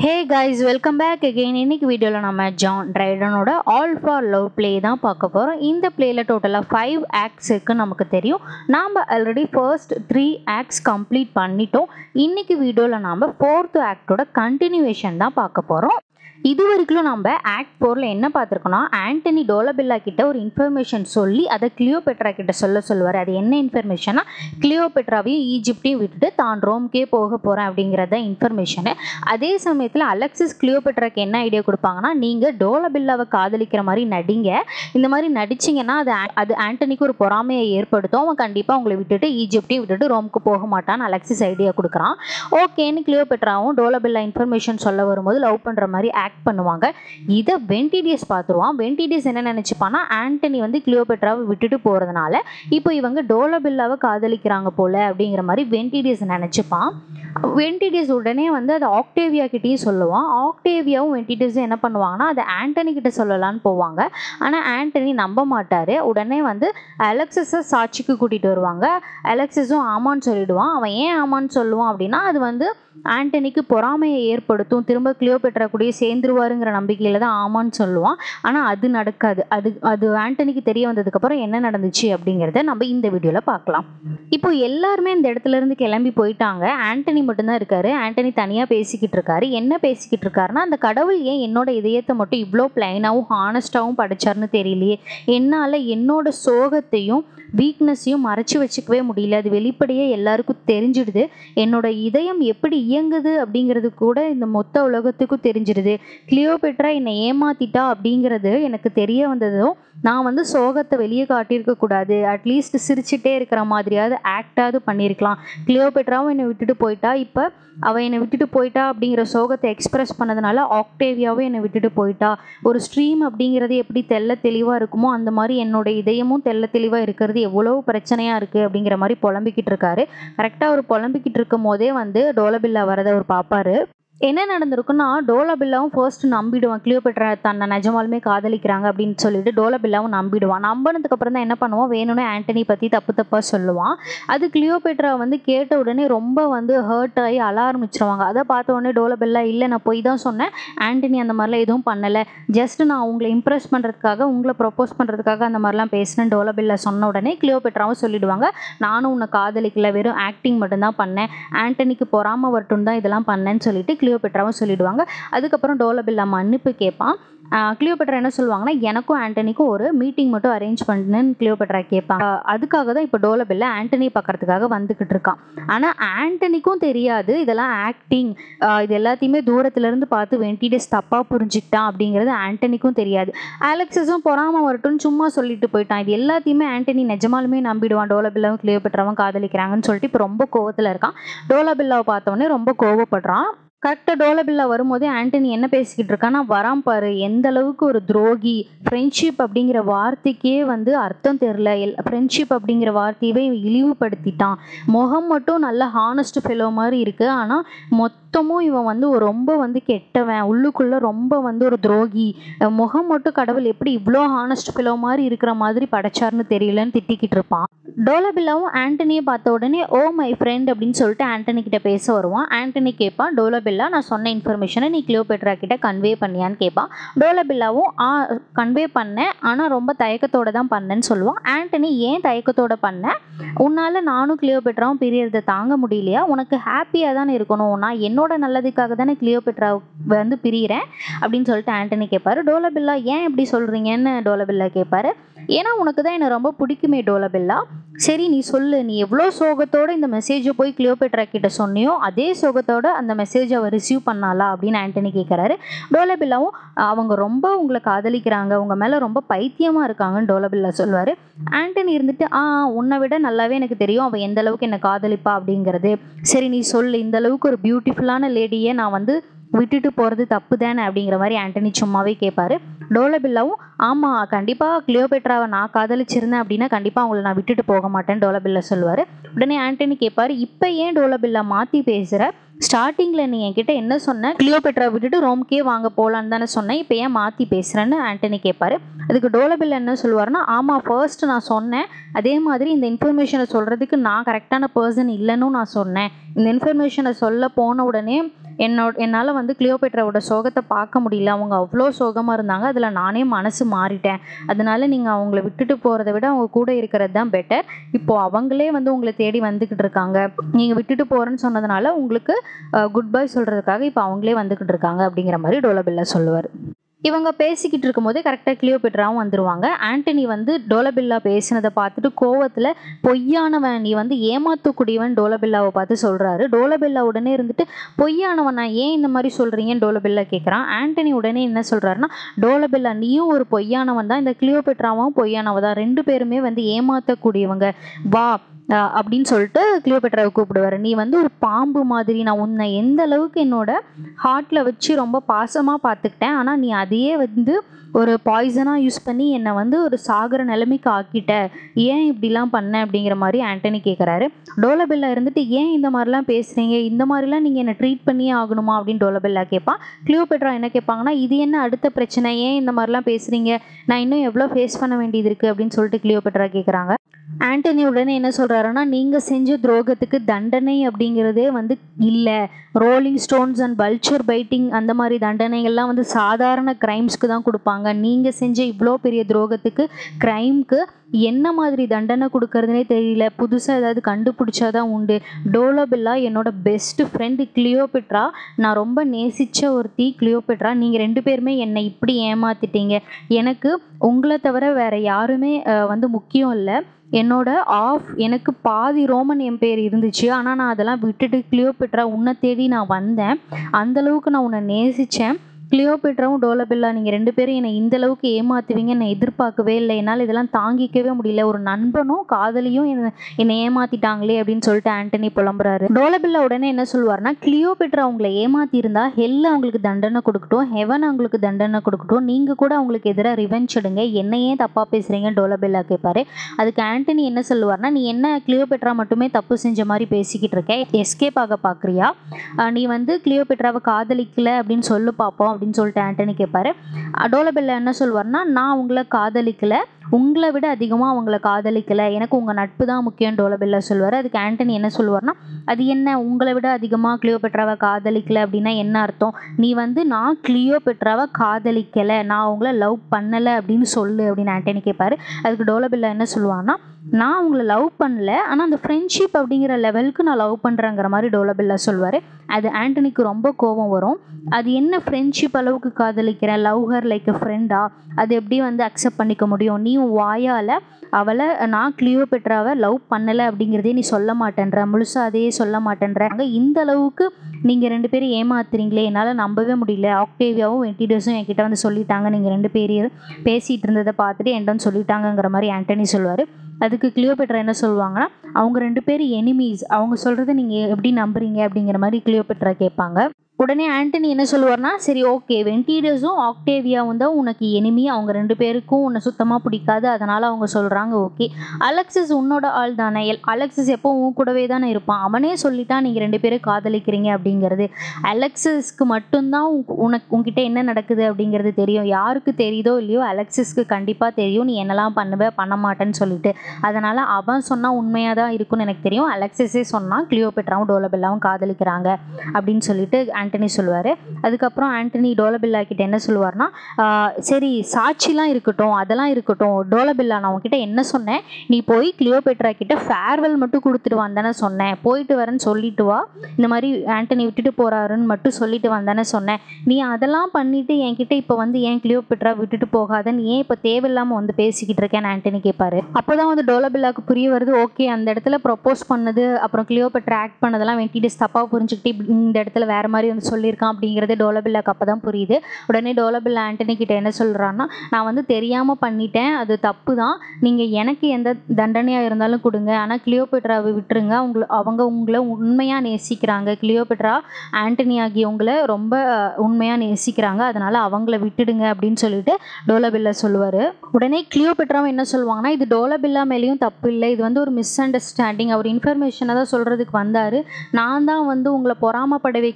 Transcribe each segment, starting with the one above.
ஹே guys welcome back again இன்னைக்கு வீடியோவில் நம்ம ஜான் ட்ரைடனோட ஆல் ஃபார் லவ் ப்ளே தான் பார்க்க போகிறோம் இந்த ப்ளேயில் டோட்டலாக ஃபைவ் ஆக்ட்ஸ் இருக்குன்னு நமக்கு தெரியும் நாம் already first three acts complete பண்ணிட்டோம் இன்னைக்கு வீடியோவில் நாம் ஃபோர்த்து ஆக்டோட கண்டினியூவேஷன் தான் பார்க்க போகிறோம் இது வரைக்கும் நம்ம ஆக்ட் ஃபோரில் என்ன பார்த்துருக்கோம்னா ஆண்டனி டோலபில்லா கிட்ட ஒரு இன்ஃபர்மேஷன் சொல்லி அதை கிளியோபெட்ரா கிட்ட சொல்ல சொல்லுவார் அது என்ன இன்ஃபர்மேஷனா கிளியோபெட்ராவையும் ஈஜிப்டையும் விட்டுட்டு தான் ரோம்கே போக போகிறேன் அப்படிங்கிறத இன்ஃபர்மேஷனு அதே சமயத்தில் அலெக்சிஸ் கிளியோபெட்ராக்கு என்ன ஐடியா கொடுப்பாங்கன்னா நீங்கள் டோலபில்லாவை காதலிக்கிற மாதிரி நடிங்க இந்த மாதிரி நடிச்சிங்கன்னா அது ஆ- அது ஆண்டனிக்கு ஒரு பொறாமையை ஏற்படுத்தும் அவன் கண்டிப்பாக உங்களை விட்டுட்டு ஈஜிப்டையும் விட்டுட்டு ரோமுக்கு போக மாட்டான்னு அலெக்சிஸ் ஐடியா கொடுக்குறான் ஓகேன்னு கிளியோபெட்ராவும் டோலபில்லா இன்ஃபர்மேஷன் சொல்ல வரும்போது லவ் பண்ணுற மாதிரி ஆக்ட் பண்ணுவாங்க இதை வென்டிடியஸ் பார்த்துருவான் வென்டிடியஸ் என்ன நினச்சிப்பான்னா ஆண்டனி வந்து கிளியோபெட்ராவை விட்டுட்டு போகிறதுனால இப்போ இவங்க டோலபில்லாவை காதலிக்கிறாங்க போல அப்படிங்கிற மாதிரி வென்டிடியஸ் நினச்சிப்பான் வென்டிடியஸ் உடனே வந்து அதை ஆக்டேவியா கிட்டேயும் சொல்லுவான் ஆக்டேவியாவும் வென்டிடியஸும் என்ன பண்ணுவாங்கன்னா அதை ஆண்டனி கிட்ட சொல்லலான்னு போவாங்க ஆனால் ஆண்டனி நம்ப மாட்டார் உடனே வந்து அலெக்சஸை சாட்சிக்கு கூட்டிகிட்டு வருவாங்க அலெக்சஸும் ஆமான்னு சொல்லிடுவான் அவன் ஏன் ஆமான்னு சொல்லுவான் அப்படின்னா அது வந்து ஆண்டனிக்கு பொறாமையை ஏற்படுத்தும் திரும்ப கிளியோபெட்ரா கூடயே சேர்ந்துருவாருங்கிற நம்பிக்கையில் தான் ஆமான்னு சொல்லுவான் ஆனால் அது நடக்காது அது அது ஆண்டனிக்கு தெரிய வந்ததுக்கப்புறம் என்ன நடந்துச்சு அப்படிங்கிறத நம்ம இந்த வீடியோவில் பார்க்கலாம் இப்போ எல்லாருமே இந்த இடத்துல இருந்து கிளம்பி போயிட்டாங்க ஆண்டனி மட்டும்தான் இருக்காரு ஆண்டனி தனியாக பேசிக்கிட்டு இருக்காரு என்ன பேசிக்கிட்டு இருக்காருன்னா அந்த கடவுள் ஏன் என்னோட இதயத்தை மட்டும் இவ்வளோ பிளைனாகவும் ஹானஸ்டாகவும் படைச்சாருன்னு தெரியலையே என்னால் என்னோட சோகத்தையும் வீக்னஸையும் மறைச்சு வச்சுக்கவே முடியல அது வெளிப்படையே எல்லாருக்கும் தெரிஞ்சிடுது என்னோட இதயம் எப்படி இயங்குது அப்படிங்கிறது கூட இந்த மொத்த உலகத்துக்கும் தெரிஞ்சிடுது கிளியோபெட்ரா என்னை ஏமாத்திட்டா அப்படிங்கிறது எனக்கு தெரிய வந்ததும் நான் வந்து சோகத்தை வெளியே காட்டியிருக்க கூடாது அட்லீஸ்ட் சிரிச்சிட்டே இருக்கிற மாதிரியாவது ஆக்டாவது பண்ணியிருக்கலாம் கிளியோபெட்ராவும் என்னை விட்டுட்டு போயிட்டா இப்போ அவள் என்னை விட்டுட்டு போயிட்டா அப்படிங்கிற சோகத்தை எக்ஸ்பிரஸ் பண்ணதுனால ஆக்டேவியாவும் என்னை விட்டுட்டு போயிட்டா ஒரு ஸ்ட்ரீம் அப்படிங்கிறது எப்படி தெள்ள தெளிவாக இருக்குமோ அந்த மாதிரி என்னோட இதயமும் தெள்ள தெளிவாக இருக்கிறது எவ்வளோ பிரச்சனையாக இருக்குது அப்படிங்கிற மாதிரி புலம்பிக்கிட்டு இருக்காரு கரெக்டாக அவர் புலம்பிக்கிட்டு இருக்கும் போதே வந்து டோலபில்லா வரதை அவர் பார்ப்பாரு என்ன நடந்திருக்குன்னா டோலபில்லாவும் ஃபர்ஸ்ட் நம்பிடுவான் கிளியோபெட்ரா தன்னை நிஜமாலுமே காதலிக்கிறாங்க அப்படின்னு சொல்லிட்டு டோலபில்லாவும் நம்பிடுவான் நம்பினதுக்கு அப்புறம் தான் என்ன பண்ணுவான் வேணும்னே ஆண்டனி பற்றி தப்பு தப்பாக சொல்லுவான் அது கிளியோபெட்ரா வந்து கேட்ட உடனே ரொம்ப வந்து ஹர்ட் ஆகி அழ ஆரம்பிச்சிருவாங்க அதை பார்த்த உடனே டோலபில்லா இல்லை நான் போய் தான் சொன்னேன் ஆண்டனி அந்த மாதிரிலாம் எதுவும் பண்ணலை ஜஸ்ட் நான் உங்களை இம்ப்ரெஸ் பண்ணுறதுக்காக உங்களை ப்ரப்போஸ் பண்ணுறதுக்காக அந்த மாதிரிலாம் பேசினேன் டோலபில்லா சொன்ன உடனே கிளியோபெட்ராவும் சொல்லிடுவாங்க நானும் உன்னை காதலிக்கல வெறும் ஆக்டிங் மட்டும்தான் பண்ணேன் ஆண்டனிக்கு பொறாம வரட்டும் தான் இதெல்லாம் பண்ணேன்னு சொல்லிட்டு கிளியோபெட்ராவும் சொல்லிடுவாங்க அதுக்கப்புறம் டோலபில்லா மன்னிப்பு கேட்பான் ஆஹ் கிளியோபெட்ரா என்ன சொல்லுவாங்கன்னா எனக்கும் ஆண்டனிக்கும் ஒரு மீட்டிங் மட்டும் அரேஞ்ச் பண்ணுன்னு கிளியோபெட்ரா கேட்பாங்க ஆஹ் அதுக்காக தான் இப்போ டோலபில்லா ஆண்டனி பார்க்கறதுக்காக வந்துக்கிட்டு இருக்கான் ஆனால் ஆண்டனிக்கும் தெரியாது இதெல்லாம் ஆக்டிங் இது எல்லாத்தையுமே தூரத்துலேருந்து பார்த்து வென்டிடஸ் தப்பாக புரிஞ்சுக்கிட்டான் அப்படிங்கிறது ஆண்டனிக்கும் தெரியாது அலெக்சஸும் பொறாம வரட்டும்னு சும்மா சொல்லிட்டு போயிட்டான் இது எல்லாத்தையுமே ஆண்டனி நிஜமாலுமே நம்பிடுவான் டோலபில்லாவும் கிளியோபெட்ராவும் காதலிக்கிறாங்கன்னு சொல்லிட்டு இப்போ ரொம்ப கோவத்தில் இருக்கான் டோலபில்லாவை பார்த்தவொடனே ரொம்ப கோவப்படுறான் கரெக்டாக டோலபில்லா வரும்போதே ஆண்டனி என்ன பேசிக்கிட்டு இருக்கான்னா வரான் பாரு எந்த அளவுக்கு ஒரு துரோகி ஃப்ரெண்ட்ஷிப் அப்படிங்கிற வார்த்தைக்கே வந்து அர்த்தம் தெரில எல் ஃப்ரெண்ட்ஷிப் அப்படிங்கிற வார்த்தையவே இவன் இழிவுபடுத்திட்டான் முகம் மட்டும் நல்ல ஹானஸ்ட் ஃபெலோ மாதிரி இருக்குது ஆனால் மொத்தமும் இவன் வந்து ஒரு ரொம்ப வந்து கெட்டவன் உள்ளுக்குள்ளே ரொம்ப வந்து ஒரு துரோகி அஹ் முகம் மட்டும் கடவுள் எப்படி இவ்வளோ ஹானஸ்ட் ஃபெலோ மாதிரி இருக்கிற மாதிரி படைச்சாருன்னு தெரியலன்னு திட்டிக்கிட்டு இருப்பான் டோலபில்லாவும் ஆண்டனியை பார்த்த உடனே ஓ மை ஃப்ரெண்ட் அப்படின்னு சொல்லிட்டு ஆண்டனி கிட்ட பேச வருவான் ஆண்டனி கேட்பான் டோலபில்லா நான் சொன்ன இன்ஃபர்மேஷனை நீ கிளியோபெட்ரா கிட்ட கன்வே பண்ணியான்னு கேட்பான் டோலபில்லாவும் ஆ கன்வே பண்ணேன் ஆனால் ரொம்ப தயக்கத்தோட தான் பண்ணேன்னு சொல்லுவான் ஆண்டனி ஏன் தயக்கத்தோட பண்ண உன்னால் நானும் கிளியோபெட்ராவும் பிரியறதை தாங்க முடியலையா உனக்கு ஹாப்பியாக தானே இருக்கணும் நான் என்னோட நல்லதுக்காக தானே கிளியோபெட்ரா வந்து பிரியிறேன் அப்படின்னு சொல்லிட்டு ஆண்டனி கேட்பாரு டோலபில்லா ஏன் இப்படி சொல்கிறீங்கன்னு டோலபில்லா கேட்பாரு ஏன்னா உனக்கு தான் என்னை ரொம்ப பிடிக்குமே டோலபில்லா சரி நீ சொல்லு நீ எவ்வளோ சோகத்தோட இந்த மெசேஜை போய் கிளியோபெட்ரா கிட்ட சொன்னியோ அதே சோகத்தோட அந்த மெசேஜை அவள் ரிசீவ் பண்ணாளா அப்படின்னு ஆண்டனி கேட்குறாரு டோலபில்லாவும் அவங்க ரொம்ப உங்களை காதலிக்கிறாங்க உங்கள் மேலே ரொம்ப பைத்தியமாக இருக்காங்கன்னு டோலபில்லா சொல்லுவார் ஆண்டனி இருந்துட்டு ஆ உன்னை விட நல்லாவே எனக்கு தெரியும் அவள் எந்த அளவுக்கு என்னை காதலிப்பா அப்படிங்கிறது சரி நீ சொல்லு இந்த அளவுக்கு ஒரு பியூட்டிஃபுல்லான லேடியை நான் வந்து விட்டுட்டு போகிறது தப்பு தானே அப்படிங்கிற மாதிரி ஆண்டனி சும்மாவே கேட்பாரு டோலபில்லாவும் ஆமாம் கண்டிப்பாக கிளியோபெட்ராவை நான் காதலிச்சிருந்தேன் அப்படின்னா கண்டிப்பாக அவங்கள நான் விட்டுட்டு போக மாட்டேன்னு டோலபில்லா சொல்லுவார் உடனே ஆண்டனி கேட்பாரு இப்போ ஏன் டோலபில்லா மாற்றி பேசுகிற ஸ்டார்டிங்கில் நீ என்கிட்ட என்ன சொன்ன கிளியோபெட்ரா விட்டுட்டு ரோம்கே வாங்க போகலான்னு தானே சொன்னேன் இப்போ ஏன் மாற்றி பேசுகிறேன்னு ஆண்டனி கேட்பாரு அதுக்கு டோலபில் என்ன சொல்லுவாருன்னா ஆமாம் ஃபர்ஸ்ட் நான் சொன்னேன் அதே மாதிரி இந்த இன்ஃபர்மேஷனை சொல்கிறதுக்கு நான் கரெக்டான பர்சன் இல்லைன்னு நான் சொன்னேன் இந்த இன்ஃபர்மேஷனை சொல்ல போன உடனே என்னோட என்னால் வந்து கிளியோபெட்ராவோட சோகத்தை பார்க்க முடியல அவங்க அவ்வளோ சோகமாக இருந்தாங்க அதில் நானே மனசு மாறிட்டேன் அதனால நீங்கள் அவங்கள விட்டுட்டு போகிறத விட அவங்க கூட இருக்கிறது தான் பெட்டர் இப்போது அவங்களே வந்து உங்களை தேடி வந்துக்கிட்டு இருக்காங்க நீங்கள் விட்டுட்டு போகிறேன்னு சொன்னதுனால உங்களுக்கு குட் பை சொல்கிறதுக்காக இப்போ அவங்களே வந்துக்கிட்டு இருக்காங்க அப்படிங்கிற மாதிரி டோலபில்லா சொல்லுவார் இவங்க பேசிக்கிட்டு இருக்கும்போது கரெக்டாக கிளியோபெட்ராவும் வந்துருவாங்க ஆண்டனி வந்து டோலபில்லா பேசினதை பார்த்துட்டு கோவத்தில் பொய்யானவன் நீ வந்து ஏமாத்தக்கூடியவன் டோலபில்லாவை பார்த்து சொல்கிறாரு டோலபில்லா உடனே இருந்துட்டு பொய்யானவன் நான் ஏன் இந்த மாதிரி சொல்கிறீங்கன்னு டோலபில்லா கேட்குறான் ஆண்டனி உடனே என்ன சொல்கிறாருன்னா டோலபில்லா நீயும் ஒரு பொய்யானவன் தான் இந்த கிளியோபெட்ராவும் பொய்யானவ தான் ரெண்டு பேருமே வந்து ஏமாற்றக்கூடியவங்க வா அஹ் அப்படின்னு சொல்லிட்டு கிளியோபெட்ராவை கூப்பிடுவார் நீ வந்து ஒரு பாம்பு மாதிரி நான் உன்னை எந்த அளவுக்கு என்னோட ஹார்ட்டில் வச்சு ரொம்ப பாசமாக பார்த்துக்கிட்டேன் ஆனால் நீ அதையே வந்து ஒரு பாய்சனாக யூஸ் பண்ணி என்னை வந்து ஒரு சாகிற நிலைமைக்கு ஆக்கிட்ட ஏன் இப்படிலாம் பண்ண அப்படிங்கிற மாதிரி ஆண்டனி கேட்குறாரு டோலபெல்லா இருந்துட்டு ஏன் இந்த மாதிரிலாம் பேசுகிறீங்க இந்த மாதிரிலாம் நீங்கள் என்னை ட்ரீட் பண்ணியே ஆகணுமா அப்படின்னு டோலபெல்லா கேட்பான் கிளியோபெட்ரா என்ன கேட்பாங்கன்னா இது என்ன அடுத்த பிரச்சனை ஏன் இந்த மாதிரிலாம் பேசுகிறீங்க நான் இன்னும் எவ்வளோ ஃபேஸ் பண்ண வேண்டியது இருக்குது அப்படின்னு சொல்லிட்டு கிளியோபெட்ரா கேட்குறாங்க ஆண்டனி உடனே என்ன சொல்கிறாருன்னா நீங்கள் செஞ்ச துரோகத்துக்கு தண்டனை அப்படிங்கிறதே வந்து இல்லை rolling stones and vulture biting அந்த மாதிரி தண்டனைகள்லாம் வந்து சாதாரண க்ரைம்ஸ்க்கு தான் கொடுப்பாங்க நீங்கள் செஞ்ச இவ்வளோ பெரிய துரோகத்துக்கு க்ரைம்க்கு என்ன மாதிரி தண்டனை கொடுக்கறதுனே தெரியல புதுசாக ஏதாவது கண்டுபிடிச்சாதான் உண்டு டோலோபில்லா என்னோட பெஸ்ட் ஃப்ரெண்டு கிளியோபெட்ரா நான் ரொம்ப நேசித்த ஒருத்தி கிளியோபெட்ரா நீங்கள் ரெண்டு பேருமே என்னை இப்படி ஏமாத்திட்டீங்க எனக்கு உங்களை தவிர வேறு யாருமே அஹ், வந்து முக்கியம் இல்லை என்னோட ஆஃப் எனக்கு பாதி ரோமன் எம்பையர் இருந்துச்சு ஆனால் நான் அதெல்லாம் விட்டுட்டு கிளியோபெட்ரா உன்னை தேடி நான் வந்தேன் அந்த அளவுக்கு நான் உன்னை நேசித்தேன் கிளியோபெட்ராவும் டோலபெல்லா நீங்கள் ரெண்டு பேரும் என்னை இந்த அளவுக்கு ஏமாத்துவீங்கன்னு நான் எதிர்பார்க்கவே இல்லை என்னால் இதெல்லாம் தாங்கிக்கவே முடியல ஒரு நண்பனும் காதலியும் என்னை என்னை ஏமாத்திட்டாங்களே அப்படின்னு சொல்லிட்டு ஆண்டனி புலம்புறாரு டோலபெல்லா உடனே என்ன சொல்லுவார்னா கிளியோபெட்ரா அவங்களை ஏமாத்தியிருந்தா ஹெல்ல அவங்களுக்கு தண்டனை கொடுக்கட்டும் ஹெவன் அவங்களுக்கு தண்டனை கொடுக்கட்டும் நீங்கள் கூட அவங்களுக்கு எதிராக ரிவெஞ்ச் எடுங்க என்னையே தப்பாக பேசுகிறீங்க டோலபெல்லா கேட்பாரு அதுக்கு ஆண்டனி என்ன சொல்லுவார்னா நீ என்ன கிளியோபெட்ரா மட்டுமே தப்பு செஞ்ச மாதிரி பேசிக்கிட்டு இருக்க எஸ்கேப் ஆக பார்க்குறியா நீ வந்து கிளியோபெட்ராவை காதலிக்கல அப்படின்னு சொல்லு பார்ப்போம் அப்படின்னு சொல்லிட்டு ஆண்டனி கேட்பாரு டோலபெல்லா என்ன சொல்லுவார்னா நான் உங்களை காதலிக்கல உங்களை விட அதிகமாக அவங்கள காதலிக்கல எனக்கு உங்கள் நட்பு தான் முக்கியம் டோலபெல்லா சொல்லுவார் அதுக்கு ஆண்டனி என்ன சொல்லுவார்னா அது என்ன உங்களை விட அதிகமாக கிளியோபெட்ராவை காதலிக்கல அப்படின்னா என்ன அர்த்தம் நீ வந்து நான் கிளியோபெட்ராவை காதலிக்கலை நான் அவங்கள லவ் பண்ணலை அப்படின்னு சொல்லு அப்படின்னு ஆண்டனி கேட்பாரு அதுக்கு டோலபெல்லா என்ன சொல்லுவான்னா நான் அவங்கள லவ் பண்ணல ஆனால் அந்த ஃப்ரெண்ட்ஷிப் அப்படிங்கிற லெவலுக்கு நான் லவ் பண்ணுறேங்கிற மாதிரி டோலபெல்லா சொல்லுவார் அது ஆண்டனிக்கு ரொம்ப கோபம் வரும் அது என்ன ஃப்ரெண்ட்ஷிப் அளவுக்கு காதலிக்கிறேன் லவ் ஹர் லைக் எ ஃப்ரெண்டா அது எப்படி வந்து அக்செப்ட் பண்ணிக்க முடியும் நீ உன் வாயால் அவளை நான் கிளியோபெட்ராவை லவ் பண்ணலை அப்படிங்கிறதே நீ சொல்ல மாட்டேன்ற முழுசாக அதையே சொல்ல மாட்டேன்ற அங்க இந்த அளவுக்கு நீங்கள் ரெண்டு பேரும் ஏமாத்துறீங்களே என்னால் நம்பவே முடியல ஆக்டேவியாவும் வெண்டிடஸும் என்கிட்ட வந்து சொல்லிட்டாங்க நீங்கள் ரெண்டு பேரையும் பேசிகிட்டு இருந்ததை பார்த்துட்டு என்கிட்ட வந்து சொல்லிட்டாங்கங்கிற மாதிரி ஆண்டனி சொல்லுவார் அதுக்கு கிளியோபெட்ரா என்ன சொல்லுவாங்கன்னா அவங்க ரெண்டு பேரும் எனிமீஸ் அவங்க சொல்கிறத நீங்கள் எப்படி நம்புறீங்க அப்படிங்கிற மாதிரி கிளியோபெட்ரா கேட்பாங்க உடனே ஆண்டனி என்ன சொல்லுவார்னா சரி ஓகே வென்டிடஸும் ஆக்டேவியாவும் தான் உனக்கு எனிமி அவங்க ரெண்டு பேருக்கும் உன்னை சுத்தமாக பிடிக்காது அதனால் அவங்க சொல்கிறாங்க ஓகே அலெக்சஸ் உன்னோட ஆள் தானே எல் அலெக்சஸ் எப்போ உன் கூடவே தானே இருப்பான் அவனே சொல்லிட்டான் நீங்கள் ரெண்டு பேரும் காதலிக்கிறீங்க அப்படிங்கிறது அலெக்சஸ்க்கு மட்டும்தான் உன்- உனக்கு உன்கிட்ட என்ன நடக்குது அப்படிங்கிறது தெரியும் யாருக்கு தெரியுதோ இல்லையோ அலெக்சஸ்க்கு கண்டிப்பாக தெரியும் நீ என்னெல்லாம் பண்ணுவ பண்ண மாட்டேன்னு சொல்லிட்டு அதனால் அவன் சொன்னால் உண்மையாக தான் இருக்கும்னு எனக்கு தெரியும் அலெக்சஸே சொன்னால் கிளியோபெட்ராவும் டோலபெல்லாவும் காதலிக்கிறாங்க அப்படின்னு சொல்லிட்டு ஆண்டனி சொல்லுவார் அதுக்கப்புறம் ஆண்டனி டோலபெல்லா கிட்ட என்ன சொல்லுவார்னா "ஆஹ், சரி சாட்சிலாம் இருக்கட்டும் அதெல்லாம் இருக்கட்டும் டோலபெல்லா நான் உன்கிட்ட என்ன சொன்னேன் நீ போய் கிளியோபெட்ரா கிட்ட ஃபேர்வெல் மட்டும் கொடுத்துட்டு வந்தானே சொன்னேன் போயிட்டு வரேன்னு சொல்லிட்டு வா இந்த மாதிரி ஆண்டனி விட்டுட்டு போறாருன்னு மட்டும் சொல்லிட்டு வந்தானே சொன்னேன் நீ அதெல்லாம் பண்ணிட்டு என்கிட்ட இப்போ வந்து ஏன் கிளியோபெட்ரா விட்டுட்டு போகாதன்னு ஏன் இப்போ தேவையில்லாமல் வந்து பேசிக்கிட்டு இருக்கேன்னு ஆண்டனி கேட்பாரு அப்போதான் வந்து டோலபெல்லாக்கு புரிய வருது ஓகே அந்த இடத்துல ப்ரொப்போஸ் பண்ணது அப்புறம் கிளியோபெட்ரா ஆக்ட் பண்ணதெல்லாம் வெண்டிடஸ் தப்பாக புரிஞ்சுக்கிட்டு இப்படி இந்த இடத்துல வேற மாதிரி வந்து சொல்லியிருக்கான் அப்படிங்கிறது டோலபெல்லாக்கு அப்போ தான் புரியுது உடனே டோலபெல்லா ஆண்டனி கிட்ட என்ன சொல்கிறான்னா நான் வந்து தெரியாமல் பண்ணிட்டேன் அது தப்பு தான் நீங்கள் எனக்கு எந்த தண்டனையாக இருந்தாலும் கொடுங்க ஆனால் கிளியோபெட்ராவை விட்டுருங்க உங்களை அவங்க உங்களை உண்மையாக நேசிக்கிறாங்க கிளியோபெட்ரா ஆண்டனி ஆகியவங்களை ரொம்ப உண்மையாக நேசிக்கிறாங்க அதனால் அவங்கள விட்டுடுங்க அப்படின்னு சொல்லிட்டு டோலபில்லா சொல்லுவார் உடனே கிளியோபெட்ராவும் என்ன சொல்லுவாங்கன்னா இது டோலபில்லா மேலேயும் தப்பு இல்லை இது வந்து ஒரு மிஸ் அண்டர்ஸ்டாண்டிங் அவர் இன்ஃபர்மேஷனை தான் சொல்கிறதுக்கு வந்தார் நான் தான் வந்து உங்களை பொறாமப்பட வைக்கணும் அப்படிங்கிற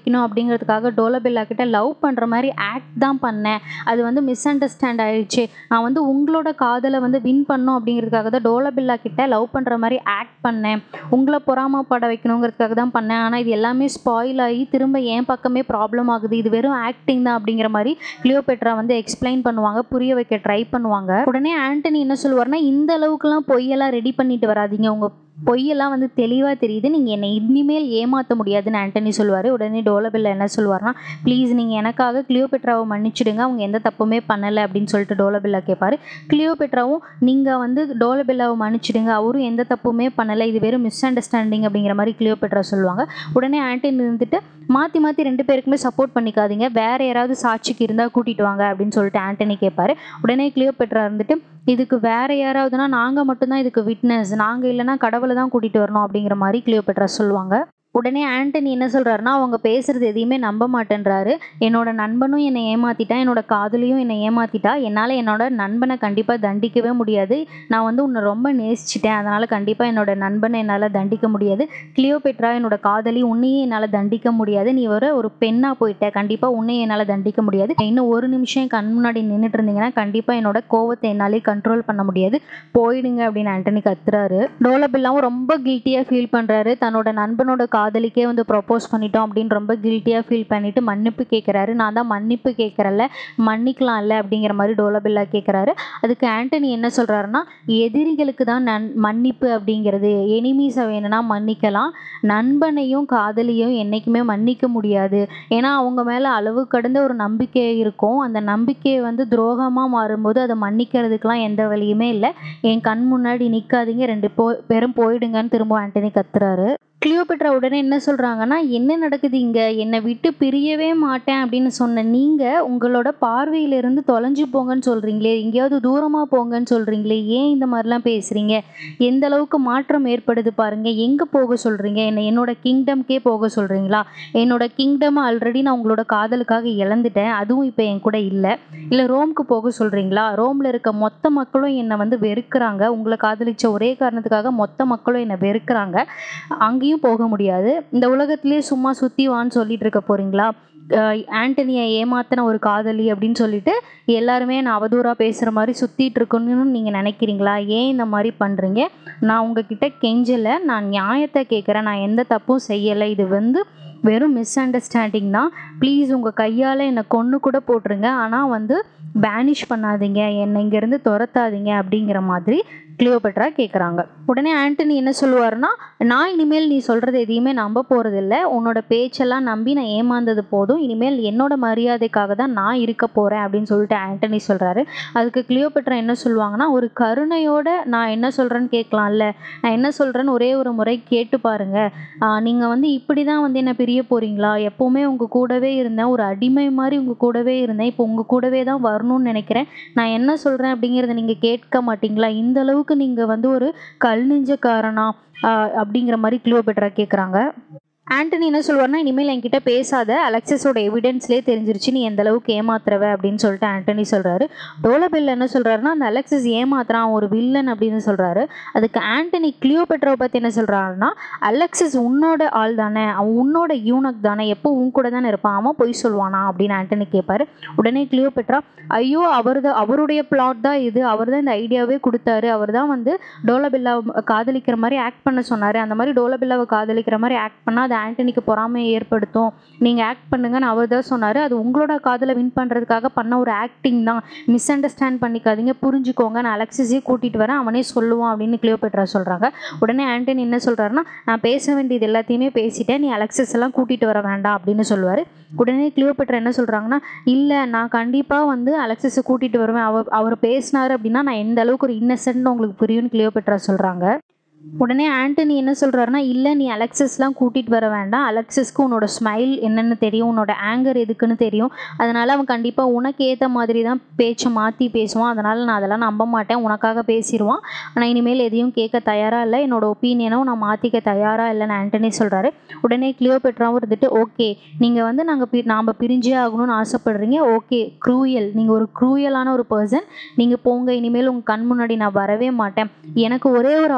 அப்படிங்கிறதுக்காக டோலபெல்லா கிட்ட லவ் பண்ணுற மாதிரி ஆக்ட் தான் பண்ணேன் அது வந்து மிஸ் அண்டர்ஸ்டாண்ட் ஆயிடுச்சு நான் வந்து உங்களோட காதலை வந்து வின் பண்ணும் அப்படிங்கிறதுக்காக தான் டோலபெல்லா கிட்ட லவ் பண்ணுற மாதிரி ஆக்ட் பண்ணேன் உங்களை பொறாமப்பட வைக்கணுங்கிறதுக்காக தான் பண்ணேன் ஆனால் இது எல்லாமே ஸ்பாயில் ஆகி திரும்ப என் பக்கமே ப்ராப்ளம் ஆகுது இது வெறும் ஆக்டிங் தான் அப்படிங்கிற மாதிரி கிளியோபெட்ரா வந்து எக்ஸ்பிளைன் பண்ணுவாங்க புரிய வைக்க ட்ரை பண்ணுவாங்க உடனே ஆண்டனி என்ன சொல்லுவார்னா இந்த அளவுக்குலாம் பொய்யெல்லாம் ரெடி பண்ணிட்டு வராதீங்க உங்கள் பொய்யெல்லாம் வந்து தெளிவாக தெரியுது நீங்கள் என்னை இனிமேல் ஏமாற்ற முடியாதுன்னு ஆண்டனி சொல்லுவார் உடனே டோலபெல்லா என்ன சொல்லுவார்னா ப்ளீஸ் நீங்கள் எனக்காக கிளியோபெட்ராவை மன்னிச்சிடுங்க அவங்க எந்த தப்புமே பண்ணலை அப்படின்னு சொல்லிட்டு டோலபெல்லா கேட்பார் கிளியோபெட்ராவும் நீங்கள் வந்து டோலபெல்லாவை மன்னிச்சிடுங்க அவரும் எந்த தப்புமே பண்ணலை இது வெறும் மிஸ் அண்டர்ஸ்டாண்டிங் அப்படிங்கிற மாதிரி கிளியோபெட்ரா சொல்லுவாங்க உடனே ஆண்டனி இருந்துட்டு மாற்றி மாற்றி ரெண்டு பேருக்குமே சப்போர்ட் பண்ணிக்காதீங்க வேறு யாராவது சாட்சிக்கு இருந்தால் கூட்டிகிட்டு வாங்க அப்படின்னு சொல்லிட்டு ஆண்டனி கேட்பாரு உடனே கிளியோபெட்ரா இருந்துட்டு இதுக்கு வேறு யாராவதுனா நாங்கள் மட்டும்தான் இதுக்கு விட்னஸ் நாங்கள் இல்லைனா கடவுளை தான் கூட்டிகிட்டு வரணும் அப்படிங்கிற மாதிரி கிளியோபெட்ரா சொல்லுவாங்க உடனே ஆண்டனி என்ன சொல்கிறாருன்னா அவங்க பேசுகிறது எதையுமே நம்ப மாட்டேன்றாரு என்னோட நண்பனும் என்னை ஏமாற்றிட்டா என்னோட காதலியும் என்னை ஏமாற்றிட்டா என்னால் என்னோட நண்பனை கண்டிப்பாக தண்டிக்கவே முடியாது நான் வந்து உன்னை ரொம்ப நேசிச்சிட்டேன் அதனால் கண்டிப்பாக என்னோட நண்பனை என்னால் தண்டிக்க முடியாது கிளியோபெட்ரா என்னோட காதலி உன்னையும் என்னால் தண்டிக்க முடியாது நீ ஒரு ஒரு பெண்ணாக போயிட்ட கண்டிப்பாக உன்னையும் என்னால் தண்டிக்க முடியாது இன்னும் ஒரு நிமிஷம் என் கண் முன்னாடி நின்றுட்டு இருந்தீங்கன்னா கண்டிப்பாக என்னோட கோவத்தை என்னாலே கண்ட்ரோல் பண்ண முடியாது போயிடுங்க அப்படின்னு ஆண்டனி கத்துறாரு டோலபில்லாவும் ரொம்ப கில்ட்டியாக ஃபீல் பண்ணுறாரு தன்னோட நண்பனோட காதலிக்கே வந்து ப்ரப்போஸ் பண்ணிட்டோம் அப்படின்னு ரொம்ப கில்ட்டியாக ஃபீல் பண்ணிட்டு மன்னிப்பு கேட்குறாரு நான் தான் மன்னிப்பு கேட்குறல்ல மன்னிக்கலாம்ல அப்படிங்கிற மாதிரி டோலபில்லா கேட்குறாரு அதுக்கு ஆண்டனி என்ன சொல்கிறாருன்னா எதிரிகளுக்கு தான் நன் மன்னிப்பு அப்படிங்கிறது எனிமீஸை வேணும்னா மன்னிக்கலாம் நண்பனையும் காதலியும் என்றைக்குமே மன்னிக்க முடியாது ஏன்னா அவங்க மேலே அளவு கடந்த ஒரு நம்பிக்கை இருக்கும் அந்த நம்பிக்கையை வந்து துரோகமாக மாறும்போது அதை மன்னிக்கிறதுக்கெலாம் எந்த வழியுமே இல்லை என் கண் முன்னாடி நிற்காதீங்க ரெண்டு போ பேரும் போயிடுங்கன்னு திரும்ப ஆண்டனி கத்துறாரு கிளியோபெட்ரா உடனே என்ன சொல்கிறாங்கன்னா என்ன நடக்குது இங்கே என்னை விட்டு பிரியவே மாட்டேன் அப்படின்னு சொன்ன நீங்கள் உங்களோட பார்வையிலிருந்து தொலைஞ்சு போங்கன்னு சொல்கிறீங்களே எங்கேயாவது தூரமாக போங்கன்னு சொல்கிறீங்களே ஏன் இந்த மாதிரிலாம் பேசுகிறீங்க எந்த அளவுக்கு மாற்றம் ஏற்படுது பாருங்கள் எங்கே போக சொல்கிறீங்க என்னை என்னோட கிங்டம்க்கே போக சொல்கிறீங்களா என்னோட கிங்டம் ஆல்ரெடி நான் உங்களோட காதலுக்காக இழந்துட்டேன் அதுவும் இப்போ என் கூட இல்லை இல்லை ரோம்க்கு போக சொல்கிறீங்களா ரோமில் இருக்க மொத்த மக்களும் என்னை வந்து வெறுக்கிறாங்க உங்களை காதலிச்ச ஒரே காரணத்துக்காக மொத்த மக்களும் என்னை வெறுக்கிறாங்க அங்கேயும் போக முடியாது இந்த உலகத்திலே சும்மா சுற்றி வான்னு சொல்லிட்டு இருக்க போகிறீங்களா ஆண்டனியை ஏமாத்தின ஒரு காதலி அப்படின்னு சொல்லிட்டு எல்லாருமே நான் அவதூறாக பேசுகிற மாதிரி சுற்றிட்டு இருக்கணும்னு நீங்கள் நினைக்கிறீங்களா ஏன் இந்த மாதிரி பண்ணுறீங்க நான் உங்ககிட்ட கெஞ்சலை நான் நியாயத்தை கேட்குறேன் நான் எந்த தப்பும் செய்யலை இது வந்து வெறும் மிஸ் அண்டர்ஸ்டாண்டிங் தான் ப்ளீஸ் உங்கள் கையால் என்னை கொன்று கூட போட்டுருங்க ஆனால் வந்து பேனிஷ் பண்ணாதீங்க என்னை இங்கேருந்து துரத்தாதீங்க அப்படிங்கிற மாதிரி கிளியோபெட்ரா கேட்குறாங்க உடனே ஆண்டனி என்ன சொல்லுவாருன்னா நான் இனிமேல் நீ சொல்கிறது எதையுமே நம்ப போகிறதில்ல உன்னோட பேச்செல்லாம் நம்பி நான் ஏமாந்தது போதும் இனிமேல் என்னோட மரியாதைக்காக தான் நான் இருக்க போகிறேன் அப்படின்னு சொல்லிட்டு ஆண்டனி சொல்கிறாரு அதுக்கு கிளியோபெட்ரா என்ன சொல்லுவாங்கன்னா ஒரு கருணையோட நான் என்ன சொல்கிறேன்னு கேட்கலாம்ல நான் என்ன சொல்கிறேன்னு ஒரே ஒரு முறை கேட்டு பாருங்கள் நீங்கள் வந்து இப்படி தான் வந்து என்ன பிரிய போகிறீங்களா எப்போவுமே உங்கள் கூடவே இருந்தேன் ஒரு அடிமை மாதிரி உங்கள் கூடவே இருந்தேன் இப்போ உங்கள் கூடவே தான் வரணும்னு நினைக்கிறேன் நான் என்ன சொல்கிறேன் அப்படிங்கிறத நீங்கள் கேட்க மாட்டீங்களா இந்த அளவுக்கு நீங்கள் வந்து ஒரு கல் நெஞ்சக்காரனா ஆஹ் அப்படிங்கிற மாதிரி கிளியோபெட்ரா கேட்குறாங்க ஆண்டனி என்ன சொல்லுவார்னா இனிமேல் என்கிட்ட பேசாத அலெக்சஸோட எவிடன்ஸ்லேயே தெரிஞ்சிருச்சு நீ எந்த அளவுக்கு ஏமாத்துறவ அப்படின்னு சொல்லிட்டு ஆண்டனி சொல்கிறாரு டோலபெல் என்ன சொல்கிறாருன்னா அந்த அலெக்சஸ் ஏமாத்துறான் ஒரு வில்லன் அப்படின்னு சொல்கிறாரு அதுக்கு ஆண்டனி கிளியோபெட்ராவை பற்றி என்ன சொல்கிறாருன்னா அலெக்சஸ் உன்னோட ஆள் தானே அவன் உன்னோட யூனக் தானே எப்போ உன் கூட தானே இருப்பான் அவன் பொய் சொல்வானா அப்படின்னு ஆண்டனி கேட்பாரு உடனே கிளியோபெட்ரா ஐயோ அவர் தான் அவருடைய பிளாட் தான் இது அவர் தான் இந்த ஐடியாவே கொடுத்தாரு அவர் தான் வந்து டோலபில்லாவை காதலிக்கிற மாதிரி ஆக்ட் பண்ண சொன்னார் அந்த மாதிரி டோலபில்லாவை காதலிக்கிற மாதிரி ஆக்ட் பண்ணால் அது ஆண்டனிக்கு பொறாமையை ஏற்படுத்தும் நீங்கள் ஆக்ட் பண்ணுங்கன்னு அவர் தான் சொன்னார் அது உங்களோட காதலை வின் பண்ணுறதுக்காக பண்ண ஒரு ஆக்டிங் தான் மிஸ் அண்டர்ஸ்டாண்ட் பண்ணிக்காதீங்க புரிஞ்சுக்கோங்க நான் அலெக்சிஸே கூட்டிகிட்டு வரேன் அவனே சொல்லுவான் அப்படின்னு கிளியோபெட்ரா சொல்கிறாங்க உடனே ஆண்டனி என்ன சொல்கிறாருன்னா நான் பேச வேண்டியது எல்லாத்தையுமே பேசிட்டேன் நீ அலெக்சஸ் எல்லாம் கூட்டிகிட்டு வர வேண்டாம் அப்படின்னு சொல்லுவார் உடனே கிளியோபெட்ரா என்ன சொல்கிறாங்கன்னா இல்லை நான் கண்டிப்பாக வந்து அலெக்சஸை கூட்டிகிட்டு வருவேன் அவர் அவர் பேசினார் அப்படின்னா நான் எந்த அளவுக்கு ஒரு இன்னசென்ட்னு உங்களுக்கு புரியும்னு கிளியோபெட்ரா சொல்கிறாங்க உடனே ஆண்டனி என்ன சொல்கிறாருன்னா இல்லை நீ அலெக்சஸ்லாம் கூட்டிகிட்டு வர வேண்டாம் அலெக்சஸ்க்கு உன்னோட ஸ்மைல் என்னென்னு தெரியும் உன்னோட ஆங்கர் எதுக்குன்னு தெரியும் அதனால் அவன் கண்டிப்பாக உனக்கு ஏற்ற மாதிரி தான் பேச்சை மாற்றி பேசுவான் அதனால் நான் அதெல்லாம் நம்ப மாட்டேன் உனக்காக பேசிடுவான் ஆனால் இனிமேல் எதையும் கேட்க தயாராக இல்லை என்னோட ஒப்பீனியனும் நான் மாற்றிக்க தயாராக இல்லைன்னு ஆண்டனி சொல்கிறாரு உடனே கிளியோபெட்ராவும் இருந்துட்டு ஓகே நீங்கள் வந்து நாங்கள் பி நாம் பிரிஞ்சே ஆகணும்னு ஆசைப்படுறீங்க ஓகே க்ரூயல் நீங்கள் ஒரு க்ரூயலான ஒரு பர்சன் நீங்கள் போங்க இனிமேல் உங்கள் கண் முன்னாடி நான் வரவே மாட்டேன் எனக்கு ஒரே ஒரு ஆறுதலான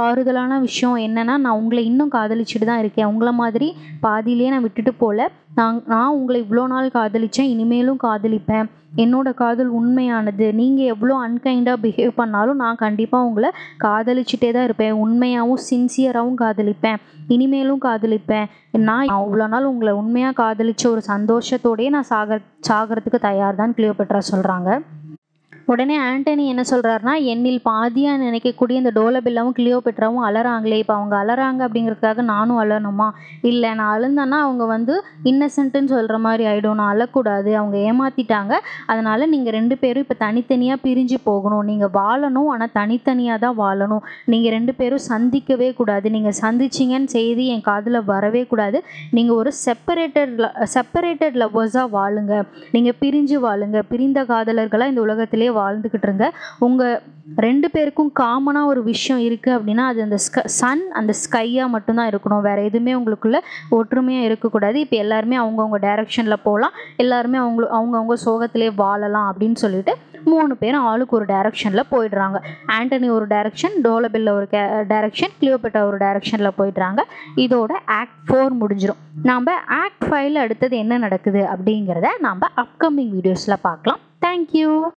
ரியலான விஷயம் என்னென்னா நான் உங்களை இன்னும் காதலிச்சுட்டு தான் இருக்கேன் உங்களை மாதிரி பாதியிலே நான் விட்டுட்டு போகல நான் நான் உங்களை இவ்வளோ நாள் காதலித்தேன் இனிமேலும் காதலிப்பேன் என்னோட காதல் உண்மையானது நீங்கள் எவ்வளோ அன்கைண்டாக பிஹேவ் பண்ணாலும் நான் கண்டிப்பாக உங்களை காதலிச்சுட்டே தான் இருப்பேன் உண்மையாகவும் சின்சியராகவும் காதலிப்பேன் இனிமேலும் காதலிப்பேன் நான் அவ்வளோ நாள் உங்களை உண்மையாக காதலிச்ச ஒரு சந்தோஷத்தோடயே நான் சாக சாகிறதுக்கு தயார் தான் கிளியோபெட்ரா சொல்கிறாங்க உடனே ஆண்டனி என்ன சொல்கிறாருனா என்னில் பாதியாக நினைக்கக்கூடிய இந்த டோலபில்லாவும் கிளியோபெட்ராவும் அலறாங்களே இப்போ அவங்க அலறாங்க அப்படிங்கிறதுக்காக நானும் அலறணுமா இல்லை நான் அழுந்தேன்னா அவங்க வந்து இன்னசென்ட்டுன்னு சொல்கிற மாதிரி ஆகிடும் நான் அழக்கூடாது அவங்க ஏமாற்றிட்டாங்க அதனால் நீங்கள் ரெண்டு பேரும் இப்போ தனித்தனியாக பிரிஞ்சு போகணும் நீங்கள் வாழணும் ஆனால் தனித்தனியாக தான் வாழணும் நீங்கள் ரெண்டு பேரும் சந்திக்கவே கூடாது நீங்கள் சந்திச்சிங்கன்னு செய்தி என் காதில் வரவே கூடாது நீங்கள் ஒரு செப்பரேட்டட் செப்பரேட்டட் லவ்வர்ஸாக வாழுங்க நீங்கள் பிரிஞ்சு வாழுங்க பிரிந்த காதலர்களாக இந்த உலகத்திலே வாழ்ந்துக்கிட்டு இருங்க உங்கள் ரெண்டு பேருக்கும் காமனாக ஒரு விஷயம் இருக்குது அப்படின்னா அது அந்த ஸ்க சன் அந்த ஸ்கையாக மட்டும்தான் இருக்கணும் வேறு எதுவுமே உங்களுக்குள்ள ஒற்றுமையாக இருக்கக்கூடாது இப்போ எல்லாருமே அவங்கவுங்க டைரக்ஷனில் போகலாம் எல்லாருமே அவங்க அவங்கவுங்க சோகத்திலே வாழலாம் அப்படின்னு சொல்லிட்டு மூணு பேரும் ஆளுக்கு ஒரு டைரக்ஷனில் போயிடுறாங்க ஆண்டனி ஒரு டைரக்ஷன் டோலபில்ல ஒரு கே டைரக்ஷன் கிளியோபெட்டா ஒரு டைரக்ஷனில் போயிடுறாங்க இதோட ஆக்ட் ஃபோர் முடிஞ்சிடும் நாம் ஆக்ட் ஃபைவ்ல அடுத்தது என்ன நடக்குது அப்படிங்கிறத நாம் அப்கமிங் வீடியோஸில் பார்க்கலாம் தேங்க்யூ